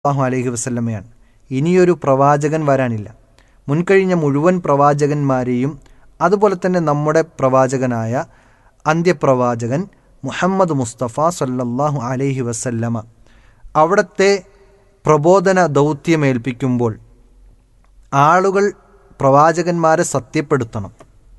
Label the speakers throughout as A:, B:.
A: അള്ളാഹു അലൈഹി വസല്ലമയാണ് ഇനിയൊരു പ്രവാചകൻ വരാനില്ല മുൻകഴിഞ്ഞ മുഴുവൻ പ്രവാചകന്മാരെയും അതുപോലെ തന്നെ നമ്മുടെ പ്രവാചകനായ അന്ത്യപ്രവാചകൻ മുഹമ്മദ് മുസ്തഫ സല്ലല്ലാഹു അലൈഹി വസല്ലമ അവിടുത്തെ പ്രബോധന ദൗത്യമേൽപ്പിക്കുമ്പോൾ ആളുകൾ പ്രവാചകന്മാരെ സത്യപ്പെടുത്തണം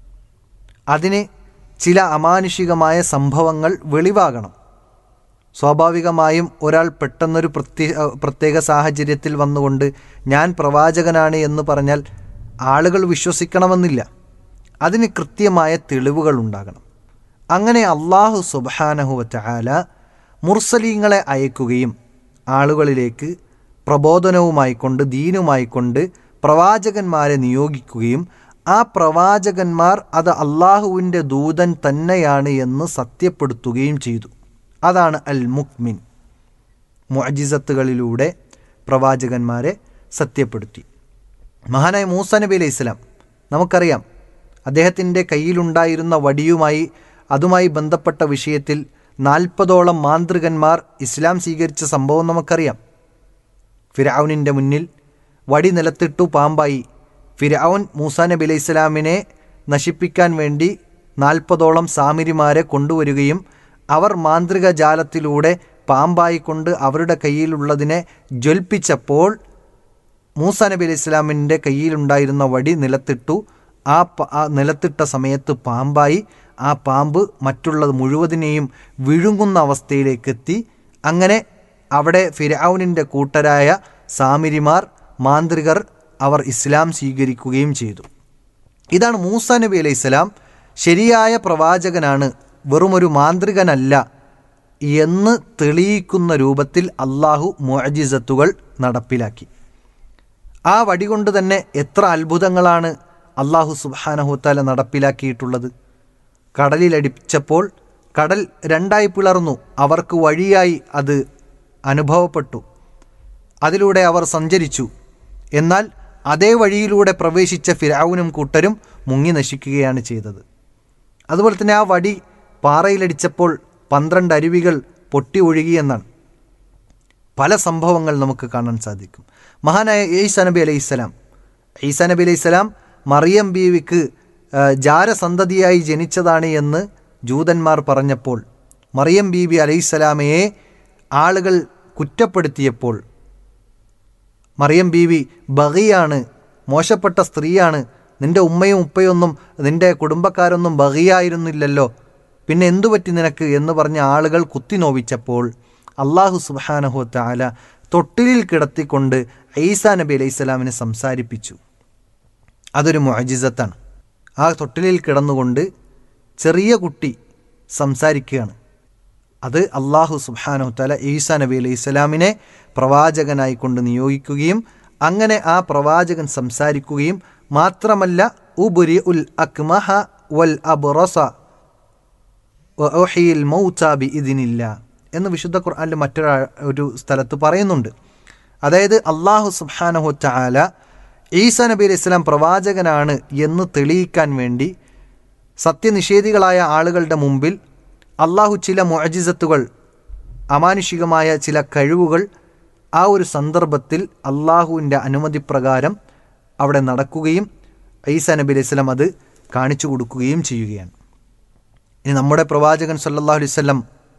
A: അതിന് ചില അമാനുഷികമായ സംഭവങ്ങൾ വെളിവാകണം സ്വാഭാവികമായും ഒരാൾ പെട്ടെന്നൊരു പ്രത്യേക പ്രത്യേക സാഹചര്യത്തിൽ വന്നുകൊണ്ട് ഞാൻ പ്രവാചകനാണ് എന്ന് പറഞ്ഞാൽ ആളുകൾ വിശ്വസിക്കണമെന്നില്ല അതിന് കൃത്യമായ തെളിവുകൾ ഉണ്ടാകണം അങ്ങനെ അള്ളാഹു സുബാനഹുവറ്റ ആല മുർസലീങ്ങളെ അയക്കുകയും ആളുകളിലേക്ക് പ്രബോധനവുമായിക്കൊണ്ട് ദീനുമായിക്കൊണ്ട് പ്രവാചകന്മാരെ നിയോഗിക്കുകയും ആ പ്രവാചകന്മാർ അത് അള്ളാഹുവിൻ്റെ ദൂതൻ തന്നെയാണ് എന്ന് സത്യപ്പെടുത്തുകയും ചെയ്തു അതാണ് അൽ മുക്മിൻ മുഅജിസത്തുകളിലൂടെ പ്രവാചകന്മാരെ സത്യപ്പെടുത്തി മഹാനായ മൂസ നബി അലൈഹി ഇസ്ലാം നമുക്കറിയാം അദ്ദേഹത്തിൻ്റെ കയ്യിലുണ്ടായിരുന്ന വടിയുമായി അതുമായി ബന്ധപ്പെട്ട വിഷയത്തിൽ നാൽപ്പതോളം മാന്ത്രികന്മാർ ഇസ്ലാം സ്വീകരിച്ച സംഭവം നമുക്കറിയാം ഫിരൌനിൻ്റെ മുന്നിൽ വടി നിലത്തിട്ടു പാമ്പായി ഫിരൌൻ മൂസ നബി അലൈഹി ഇസ്ലാമിനെ നശിപ്പിക്കാൻ വേണ്ടി നാൽപ്പതോളം സാമിരിമാരെ കൊണ്ടുവരികയും അവർ മാന്ത്രിക ജാലത്തിലൂടെ പാമ്പായിക്കൊണ്ട് അവരുടെ കയ്യിലുള്ളതിനെ ജ്വൽപ്പിച്ചപ്പോൾ മൂസ നബി അലൈഹി ഇസ്ലാമിൻ്റെ കയ്യിലുണ്ടായിരുന്ന വടി നിലത്തിട്ടു ആ ആ നിലത്തിട്ട സമയത്ത് പാമ്പായി ആ പാമ്പ് മറ്റുള്ളത് മുഴുവതിനെയും വിഴുങ്ങുന്ന അവസ്ഥയിലേക്ക് എത്തി അങ്ങനെ അവിടെ ഫിരൌനിൻ്റെ കൂട്ടരായ സാമിരിമാർ മാന്ത്രികർ അവർ ഇസ്ലാം സ്വീകരിക്കുകയും ചെയ്തു ഇതാണ് മൂസ നബി അലൈഹി സ്വലാം ശരിയായ പ്രവാചകനാണ് വെറുമൊരു മാന്ത്രികനല്ല എന്ന് തെളിയിക്കുന്ന രൂപത്തിൽ അള്ളാഹു മുഅജിസത്തുകൾ നടപ്പിലാക്കി ആ വടികൊണ്ട് തന്നെ എത്ര അത്ഭുതങ്ങളാണ് അള്ളാഹു സുബാനഹുത്താല നടപ്പിലാക്കിയിട്ടുള്ളത് കടലിലടിച്ചപ്പോൾ കടൽ രണ്ടായി പിളർന്നു അവർക്ക് വഴിയായി അത് അനുഭവപ്പെട്ടു അതിലൂടെ അവർ സഞ്ചരിച്ചു എന്നാൽ അതേ വഴിയിലൂടെ പ്രവേശിച്ച ഫിരാവുനും കൂട്ടരും മുങ്ങി നശിക്കുകയാണ് ചെയ്തത് അതുപോലെ തന്നെ ആ വടി പാറയിലടിച്ചപ്പോൾ പന്ത്രണ്ട് അരുവികൾ പൊട്ടി ഒഴുകിയെന്നാണ് പല സംഭവങ്ങൾ നമുക്ക് കാണാൻ സാധിക്കും മഹാനായ ഈസാ നബി അലൈഹി സ്വലാം ഈസാ നബി അലൈഹി സ്വലാം മറിയം ബീവിക്ക് ജാരസന്തതിയായി ജനിച്ചതാണ് എന്ന് ജൂതന്മാർ പറഞ്ഞപ്പോൾ മറിയം ബീബി അലൈഹി സ്വലാമയെ ആളുകൾ കുറ്റപ്പെടുത്തിയപ്പോൾ മറിയം ബീവി ബഹിയാണ് മോശപ്പെട്ട സ്ത്രീയാണ് നിന്റെ ഉമ്മയും ഉപ്പയൊന്നും നിന്റെ കുടുംബക്കാരൊന്നും ബഹിയായിരുന്നില്ലല്ലോ പിന്നെ എന്തു പറ്റി നിനക്ക് എന്ന് പറഞ്ഞ ആളുകൾ കുത്തി നോവിച്ചപ്പോൾ അള്ളാഹു സുബാനഹു താല തൊട്ടിലിൽ കിടത്തിക്കൊണ്ട് ഈസാ നബി അലൈഹി സ്വലാമിനെ സംസാരിപ്പിച്ചു അതൊരു മൊജിസത്താണ് ആ തൊട്ടിലിൽ കിടന്നുകൊണ്ട് ചെറിയ കുട്ടി സംസാരിക്കുകയാണ് അത് അള്ളാഹു സുബാനഹു താല ഈസാ നബി അലൈഹി സ്വലാമിനെ പ്രവാചകനായി കൊണ്ട് നിയോഗിക്കുകയും അങ്ങനെ ആ പ്രവാചകൻ സംസാരിക്കുകയും മാത്രമല്ല ഉബുരി ഉൽ അക്മഹ വൽ അബ്റസ ഒഹിയിൽ മൗച്ചാബി ഇതിനില്ല എന്ന് വിശുദ്ധ ഖുർആാനിൽ മറ്റൊരു ഒരു സ്ഥലത്ത് പറയുന്നുണ്ട് അതായത് അള്ളാഹു സുബാനഹു ചാല ഈസാ നബി അലൈഹി ഇസ്ലാം പ്രവാചകനാണ് എന്ന് തെളിയിക്കാൻ വേണ്ടി സത്യനിഷേധികളായ ആളുകളുടെ മുമ്പിൽ അള്ളാഹു ചില മൊഅജിസത്തുകൾ അമാനുഷികമായ ചില കഴിവുകൾ ആ ഒരു സന്ദർഭത്തിൽ അള്ളാഹുവിൻ്റെ അനുമതി പ്രകാരം അവിടെ നടക്കുകയും ഈസാ നബി അലൈഹി സ്വലം അത് കാണിച്ചു കൊടുക്കുകയും ചെയ്യുകയാണ് ഇനി നമ്മുടെ പ്രവാചകൻ സല്ലല്ലാഹു അലൈഹി വസല്ലം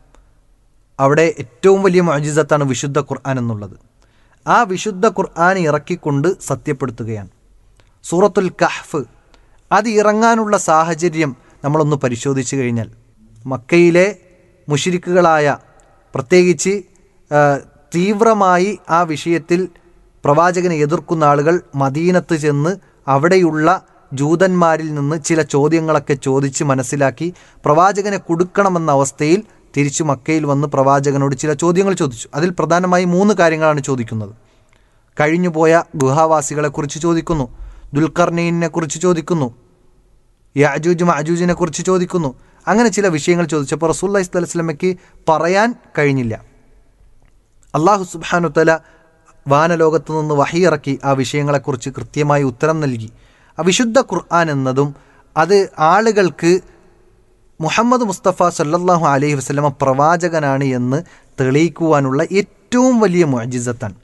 A: അവിടെ ഏറ്റവും വലിയ മൊജിസത്താണ് വിശുദ്ധ ഖുർആൻ എന്നുള്ളത് ആ വിശുദ്ധ ഖുർആൻ ഇറക്കിക്കൊണ്ട് സത്യപ്പെടുത്തുകയാണ് സൂറത്തുൽ കഹ്ഫ് അത് ഇറങ്ങാനുള്ള സാഹചര്യം നമ്മളൊന്ന് പരിശോധിച്ചു കഴിഞ്ഞാൽ മക്കയിലെ മുഷിരിക്കുകളായ പ്രത്യേകിച്ച് തീവ്രമായി ആ വിഷയത്തിൽ പ്രവാചകനെ എതിർക്കുന്ന ആളുകൾ മദീനത്ത് ചെന്ന് അവിടെയുള്ള ജൂതന്മാരിൽ നിന്ന് ചില ചോദ്യങ്ങളൊക്കെ ചോദിച്ച് മനസ്സിലാക്കി പ്രവാചകനെ കൊടുക്കണമെന്ന അവസ്ഥയിൽ തിരിച്ചു മക്കയിൽ വന്ന് പ്രവാചകനോട് ചില ചോദ്യങ്ങൾ ചോദിച്ചു അതിൽ പ്രധാനമായി മൂന്ന് കാര്യങ്ങളാണ് ചോദിക്കുന്നത് കഴിഞ്ഞുപോയ ഗുഹാവാസികളെക്കുറിച്ച് ചോദിക്കുന്നു ദുൽഖർനീനെ കുറിച്ച് ചോദിക്കുന്നു യാജൂജ് മഅജൂജിനെ കുറിച്ച് ചോദിക്കുന്നു അങ്ങനെ ചില വിഷയങ്ങൾ ചോദിച്ചപ്പോൾ റസൂല്ലാ ഇസ്ലാം വസ്ലമയ്ക്ക് പറയാൻ കഴിഞ്ഞില്ല അള്ളാഹു സുബാനു തല വാനലോകത്ത് നിന്ന് വഹിയിറക്കി ആ വിഷയങ്ങളെക്കുറിച്ച് കൃത്യമായി ഉത്തരം നൽകി ആ വിശുദ്ധ ഖുർആൻ എന്നതും അത് ആളുകൾക്ക് മുഹമ്മദ് മുസ്തഫ സല്ലല്ലാഹു അലൈഹി വസ്ലമ പ്രവാചകനാണ് എന്ന് തെളിയിക്കുവാനുള്ള ഏറ്റവും വലിയ മൊജിസത്താണ്